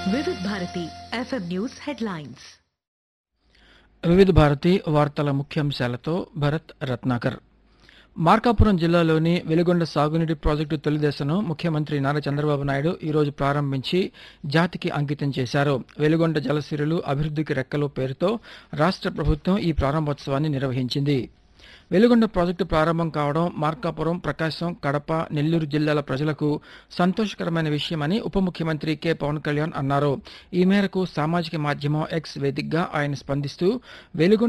వివిధ Bharati FM news headlines వివిధ భారతి వార్తల ముఖ్యాంశాలతో భరత్ రత్నాకర్ మార్కాపురం జిల్లాలోని వెలుగొండ సాగునీటి ప్రాజెక్టు తొలి దశను ముఖ్యమంత్రి నారా చంద్రబాబు నాయుడు ఈరోజు ప్రారంభించి జాతికి అంకితం చేశారు వెలుగొండ జలసిరులు అభివృద్ధికి రెక్కలు పేరుతో రాష్ట్ర ప్రభుత్వం ఈ ప్రారంభోత్సవాన్ని నిర్వహించింది వెలుగొండ ప్రాజెక్టు ప్రారంభం కావడం మార్కాపురం ప్రకాశం కడప నెల్లూరు జిల్లాల ప్రజలకు సంతోషకరమైన విషయమని ఉప ముఖ్యమంత్రి కె పవన్ కళ్యాణ్ అన్నారు ఈ మేరకు సామాజిక మాధ్యమం ఎక్స్ వేదికగా ఆయన స్పందిస్తూ వెలుగొండ